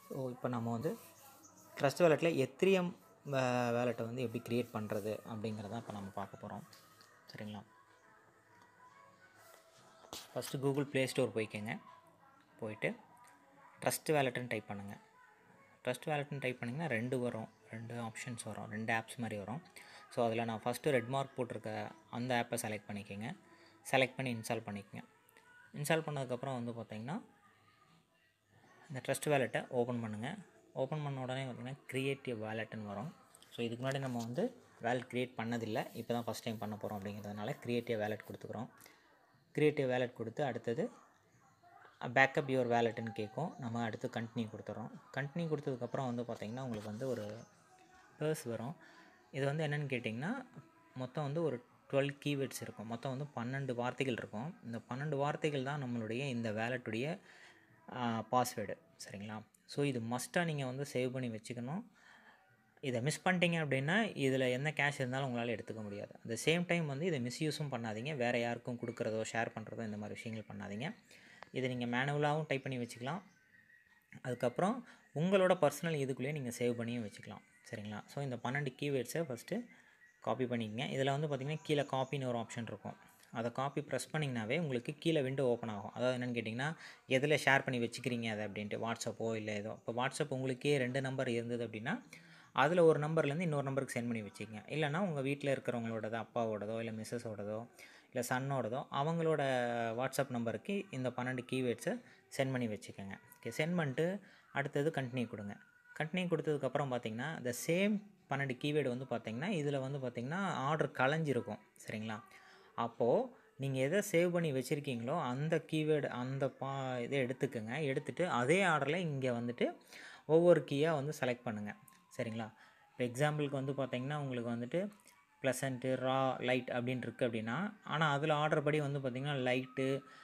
so இப்போ நம்ம வந்து ட்ரஸ்ட் வேலெட்டில் எத்திரியம் வேலெட்டை வந்து எப்படி க்ரியேட் பண்ணுறது அப்படிங்கிறத இப்போ நம்ம பார்க்க போகிறோம் சரிங்களா ஃபஸ்ட்டு கூகுள் ப்ளே ஸ்டோர் போய்க்கோங்க போயிட்டு ட்ரஸ்ட் வேலெட்டுன்னு டைப் பண்ணுங்கள் ட்ரஸ்ட் வேலெட்னு டைப் பண்ணிங்கன்னா ரெண்டு வரும் ரெண்டு ஆப்ஷன்ஸ் வரும் ரெண்டு ஆப்ஸ் மாதிரி வரும் ஸோ அதில் நான் ஃபஸ்ட்டு ரெட் மார்க் போட்டிருக்க அந்த ஆப்பை செலக்ட் பண்ணிக்கோங்க செலக்ட் பண்ணி இன்ஸ்டால் பண்ணிக்கோங்க இன்ஸ்டால் பண்ணதுக்கப்புறம் வந்து பார்த்தீங்கன்னா இந்த ட்ரஸ்ட் வேலெட்டை ஓப்பன் பண்ணுங்கள் ஓப்பன் பண்ண உடனே பார்த்தீங்கன்னா க்ரியேட்டிவ் வேலெட்டுன்னு வரும் ஸோ இதுக்கு முன்னாடி நம்ம வந்து வேலெட் க்ரியேட் பண்ணதில்லை இப்போ தான் ஃபஸ்ட் டைம் பண்ண போகிறோம் அப்படிங்கிறதுனால க்ரியேட்டிவ் வேலெட் கொடுத்துக்குறோம் க்ரியேட்டிவ் வேலெட் கொடுத்து அடுத்தது பேக்கப் யுவர் வேலெட்டுன்னு கேட்கும் நம்ம அடுத்து கண்டினியூ கொடுத்துறோம் கண்டினியூ கொடுத்ததுக்கப்புறம் வந்து பார்த்திங்கன்னா உங்களுக்கு வந்து ஒரு பேர்ஸ் வரும் இது வந்து என்னென்னு கேட்டிங்கன்னா மொத்தம் வந்து ஒரு டுவெல் கீவேர்ட்ஸ் இருக்கும் மொத்தம் வந்து பன்னெண்டு வார்த்தைகள் இருக்கும் இந்த பன்னெண்டு வார்த்தைகள் தான் நம்மளுடைய இந்த வேலெட்டுடைய பாஸ்வேர்டு சரிங்களா ஸோ இது மஸ்ட்டாக நீங்கள் வந்து சேவ் பண்ணி வச்சுக்கணும் இதை மிஸ் பண்ணிட்டீங்க அப்படின்னா இதில் என்ன கேஷ் இருந்தாலும் உங்களால் எடுத்துக்க முடியாது அந்த சேம் டைம் வந்து இதை மிஸ்யூஸும் பண்ணாதீங்க வேறு யாருக்கும் கொடுக்குறதோ ஷேர் பண்ணுறதோ இந்த மாதிரி விஷயங்கள் பண்ணாதீங்க இதை நீங்கள் மேனுவலாகவும் டைப் பண்ணி வச்சுக்கலாம் அதுக்கப்புறம் உங்களோட பர்சனல் இதுக்குள்ளேயே நீங்கள் சேவ் பண்ணியும் வச்சுக்கலாம் சரிங்களா ஸோ இந்த பன்னெண்டு கீவேர்ட்ஸை ஃபஸ்ட்டு காப்பி பண்ணிக்கங்க இதில் வந்து பார்த்திங்கன்னா கீழே காப்பின்னு ஒரு ஆப்ஷன் இருக்கும் அதை காப்பி ப்ரெஸ் பண்ணிங்கனாவே உங்களுக்கு கீழே விண்டோ ஓப்பன் ஆகும் அதாவது என்னென்னு கேட்டிங்கன்னா எதில் ஷேர் பண்ணி வச்சுக்கிறீங்க அதை அப்படின்ட்டு வாட்ஸ்அப்போ இல்லை ஏதோ இப்போ வாட்ஸ்அப் உங்களுக்கே ரெண்டு நம்பர் இருந்தது அப்படின்னா அதில் ஒரு நம்பர்லேருந்து இன்னொரு நம்பருக்கு சென்ட் பண்ணி வச்சுக்கங்க இல்லைனா உங்கள் வீட்டில் இருக்கிறவங்களோடதோ அப்பாவோடதோ இல்லை மிஸ்ஸஸோடதோ இல்லை சன்னோடதோ அவங்களோட வாட்ஸ்அப் நம்பருக்கு இந்த பன்னெண்டு கீவேர்ட்ஸை சென்ட் பண்ணி வச்சுக்கோங்க ஓகே சென்ட் பண்ணிட்டு அடுத்தது கண்டினியூ கொடுங்க கண்டினியூ கொடுத்ததுக்கப்புறம் பார்த்தீங்கன்னா இந்த சேம் பன்னெண்டு கீவேர்டு வந்து பார்த்தீங்கன்னா இதில் வந்து பார்த்திங்கன்னா ஆர்டர் கலைஞ்சிருக்கும் சரிங்களா அப்போது நீங்கள் எதை சேவ் பண்ணி வச்சுருக்கீங்களோ அந்த கீவேர்டு அந்த பா இதை எடுத்துக்கோங்க எடுத்துகிட்டு அதே ஆர்டரில் இங்கே வந்துட்டு ஒவ்வொரு கீயாக வந்து செலக்ட் பண்ணுங்கள் சரிங்களா இப்போ எக்ஸாம்பிளுக்கு வந்து பார்த்திங்கன்னா உங்களுக்கு வந்துட்டு ப்ளசண்ட்டு ரா லைட் அப்படின்னு இருக்குது அப்படின்னா ஆனால் அதில் ஆர்டர் படி வந்து பார்த்திங்கன்னா லைட்டு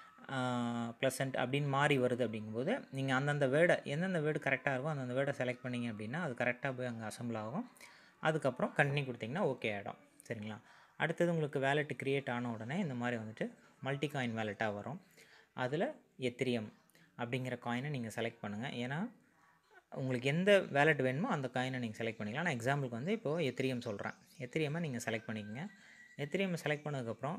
ப்ளசண்ட் அப்படின்னு மாறி வருது அப்படிங்கும்போது நீங்கள் அந்தந்த வேர்டை எந்தெந்த வேர்டு கரெக்டாக இருக்கோ அந்தந்த வேர்டை செலக்ட் பண்ணிங்க அப்படின்னா அது கரெக்டாக போய் அங்கே அசம்பிள் ஆகும் அதுக்கப்புறம் கண்டினியூ கொடுத்தீங்கன்னா ஓகே ஆகிடும் சரிங்களா அடுத்தது உங்களுக்கு வேலெட் க்ரியேட் ஆன உடனே இந்த மாதிரி வந்துட்டு மல்டி காயின் வேலெட்டாக வரும் அதில் எத்திரியம் அப்படிங்கிற காயினை நீங்கள் செலக்ட் பண்ணுங்கள் ஏன்னா உங்களுக்கு எந்த வேலெட் வேணுமோ அந்த காயினை நீங்கள் செலக்ட் பண்ணிக்கலாம் நான் எக்ஸாம்பிளுக்கு வந்து இப்போது எத்திரியம் சொல்கிறேன் எத்திரியமை நீங்கள் செலக்ட் பண்ணிக்கோங்க எத்திரியம் செலக்ட் பண்ணதுக்கப்புறம்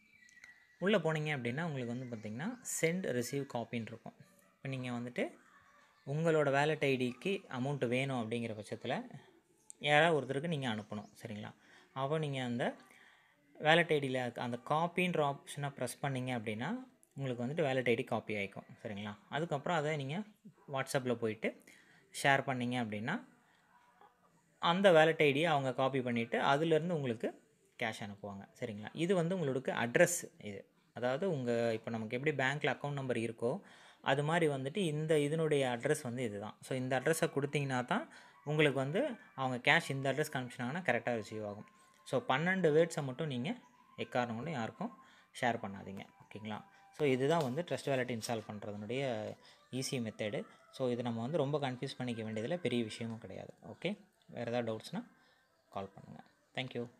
உள்ளே போனீங்க அப்படின்னா உங்களுக்கு வந்து பார்த்திங்கன்னா சென்ட் ரிசீவ் காப்பின்னு இருக்கும் இப்போ நீங்கள் வந்துட்டு உங்களோட வேலெட் ஐடிக்கு அமௌண்ட்டு வேணும் அப்படிங்கிற பட்சத்தில் யாராவது ஒருத்தருக்கு நீங்கள் அனுப்பணும் சரிங்களா அப்போ நீங்கள் அந்த வேலெட் ஐடியில் அந்த காப்பின்ற ஆப்ஷனை ப்ரெஸ் பண்ணிங்க அப்படின்னா உங்களுக்கு வந்துட்டு வேலெட் ஐடி காப்பி ஆகிக்கும் சரிங்களா அதுக்கப்புறம் அதை நீங்கள் வாட்ஸ்அப்பில் போயிட்டு ஷேர் பண்ணிங்க அப்படின்னா அந்த வேலெட் ஐடியை அவங்க காப்பி பண்ணிவிட்டு அதுலேருந்து உங்களுக்கு கேஷ் அனுப்புவாங்க சரிங்களா இது வந்து உங்களுக்கு அட்ரஸ் இது அதாவது உங்கள் இப்போ நமக்கு எப்படி பேங்க்கில் அக்கௌண்ட் நம்பர் இருக்கோ அது மாதிரி வந்துட்டு இந்த இதனுடைய அட்ரஸ் வந்து இதுதான் ஸோ இந்த அட்ரஸை கொடுத்தீங்கன்னா தான் உங்களுக்கு வந்து அவங்க கேஷ் இந்த அட்ரஸ்க்கு அனுப்பிச்சினாங்கன்னா கரெக்டாக ரிசீவ் ஆகும் ஸோ பன்னெண்டு வேர்ட்ஸை மட்டும் நீங்கள் எக்காரணம் கொண்டு யாருக்கும் ஷேர் பண்ணாதீங்க ஓகேங்களா ஸோ இதுதான் வந்து ட்ரஸ்ட் வேலெட் இன்ஸ்டால் பண்ணுறதுனுடைய ஈஸி மெத்தடு ஸோ இது நம்ம வந்து ரொம்ப கன்ஃபியூஸ் பண்ணிக்க வேண்டியதில் பெரிய விஷயமும் கிடையாது ஓகே வேறு ஏதாவது டவுட்ஸ்னால் கால் பண்ணுங்கள் தேங்க்யூ